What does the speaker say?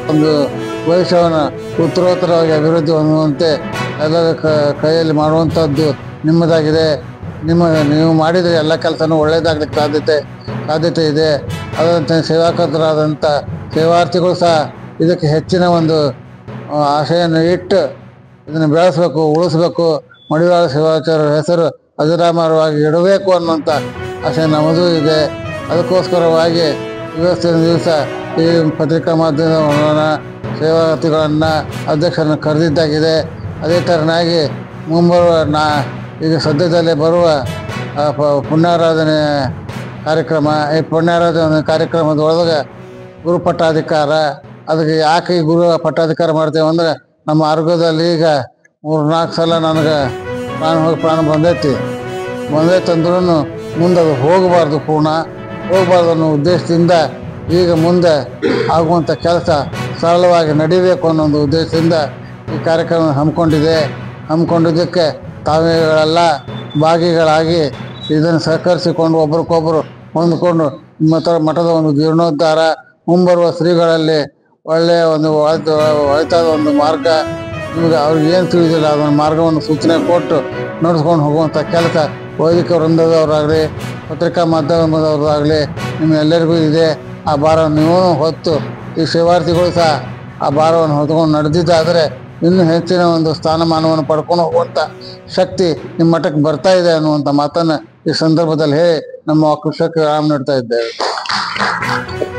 ಒಂದು ಭವಿಷ್ಯವನ್ನು ಉತ್ತರೋತ್ತರವಾಗಿ ಅಭಿವೃದ್ಧಿ ಹೊಂದುವಂತೆ ಎಲ್ಲರ ಕ- ಕೈಯಲ್ಲಿ ಮಾಡುವಂಥದ್ದು ನಿಮ್ಮದಾಗಿದೆ ನಿಮ್ಮ ನೀವು ಮಾಡಿದರೆ ಎಲ್ಲ ಕೆಲಸನೂ ಒಳ್ಳೆಯದಾಗಲಿಕ್ಕೆ ಸಾಧ್ಯತೆ ಸಾಧ್ಯತೆ ಇದೆ ಅದಂತೆ ಸೇವಾಕರ್ತರಾದಂಥ ಸೇವಾರ್ಥಿಗಳು ಸಹ ಇದಕ್ಕೆ ಹೆಚ್ಚಿನ ಒಂದು ಆ, ಆಶೆಯನ್ನು ಇಟ್ಟು ಇದನ್ನು ಬೆಳೆಸಬೇಕು ಉಳಿಸ್ಬೇಕು ಮಡಿವಾಳ ಶಿವಾಚಾರ್ಯರ ಹೆಸರು ಅಜರಾಮರವಾಗಿ ಇಡಬೇಕು ಅನ್ನುವಂಥ ಆಶೆ ನಮ್ಮದು ಇದೆ ಅದಕ್ಕೋಸ್ಕರವಾಗಿ ಇವತ್ತಿನ ದಿವಸ ಈ ಪತ್ರಿಕಾ ಮಾಧ್ಯಮದ ಸೇವಾರ್ಥಿಗಳನ್ನು ಅಧ್ಯಕ್ಷರನ್ನು ಕರೆದಿದ್ದಾಗಿದೆ ಅದೇ ಥರನಾಗಿ ಮುಂಬರುವ ನಾ ಈಗ ಸದ್ಯದಲ್ಲೇ ಬರುವ ಆ, ಪ- ಪುಣ್ಯಾರಾಧನೆ ಕಾರ್ಯಕ್ರಮ ಈ ಪುಣ್ಯಾರಾಧನೆ ಕಾರ್ಯಕ್ರಮದೊಳಗೆ ಗುರು ಪಟ್ಟಾಧಿಕಾರ ಅದಕ್ಕೆ ಯಾಕೆ ಈ ಗುರು ಪಟ್ಟಾಧಿಕಾರ ಮಾಡ್ತೇವೆ ಅಂದರೆ ನಮ್ಮ ಆರೋಗ್ಯದಲ್ಲಿ ಈಗ ಮೂರು ನಾಲ್ಕು ಸಲ ನನಗೆ ಪ್ರಾಣ ಹೋಗಿ ಪ್ರಾಣ ಬಂದೈತಿ ಬಂದೈತೆ ಅಂದ್ರೂ ಮುಂದೆ ಅದು ಹೋಗಬಾರ್ದು ಪೂರ್ಣ ಹೋಗಬಾರ್ದು ಅನ್ನೋ ಉದ್ದೇಶದಿಂದ ಈಗ ಮುಂದೆ ಆಗುವಂಥ ಕೆಲಸ ಸರಳವಾಗಿ ನಡಿಬೇಕು ಅನ್ನೋ ಒಂದು ಉದ್ದೇಶದಿಂದ ಈ ಕಾರ್ಯಕ್ರಮ ಹಮ್ಮಿಕೊಂಡಿದೆ ಹಮ್ಮಿಕೊಂಡಿದ್ದಕ್ಕೆ ತಾವೆಲ್ಲ ಭಾಗಿಗಳಾಗಿ ಇದನ್ನು ಸಹಕರಿಸಿಕೊಂಡು ಒಬ್ರಿಗೊಬ್ಬರು ಹೊಂದಿಕೊಂಡು ಮತ ಮಠದ ಒಂದು ಜೀರ್ಣೋದ್ಧಾರ ಮುಂಬರುವ ಶ್ರೀಗಳಲ್ಲಿ ಒಳ್ಳೆಯ ಒಂದು ಒಳಿತ ಒಳಿತಾದ ಒಂದು ಮಾರ್ಗ ನಿಮಗೆ ಅವ್ರಿಗೆ ಏನು ತಿಳಿದಿಲ್ಲ ಅದನ್ನು ಮಾರ್ಗವನ್ನು ಸೂಚನೆ ಕೊಟ್ಟು ನಡೆಸ್ಕೊಂಡು ಹೋಗುವಂಥ ಕೆಲಸ ವೈದಿಕ ವೃಂದದವರಾಗಲಿ ಪತ್ರಿಕಾ ಮಾಧ್ಯಮದವರಾಗಲಿ ನಿಮ್ಮೆಲ್ಲರಿಗೂ ಇದೆ ಆ ಭಾರವನ್ನು ನೀವು ಹೊತ್ತು ಈ ಸೇವಾರ್ಥಿಗಳು ಸಹ ಆ ಭಾರವನ್ನು ಹೊತ್ಕೊಂಡು ನಡೆದಿದ್ದಾದರೆ ಇನ್ನೂ ಹೆಚ್ಚಿನ ಒಂದು ಸ್ಥಾನಮಾನವನ್ನು ಪಡ್ಕೊಂಡು ಹೋಗುವಂಥ ಶಕ್ತಿ ನಿಮ್ಮ ಮಠಕ್ಕೆ ಬರ್ತಾ ಇದೆ ಅನ್ನುವಂಥ ಮಾತನ್ನು ಈ ಸಂದರ್ಭದಲ್ಲಿ ಹೇಳಿ ನಮ್ಮ ಕೃಷಕ ರಾಮ್ ನೀಡ್ತಾ ಇದ್ದೇವೆ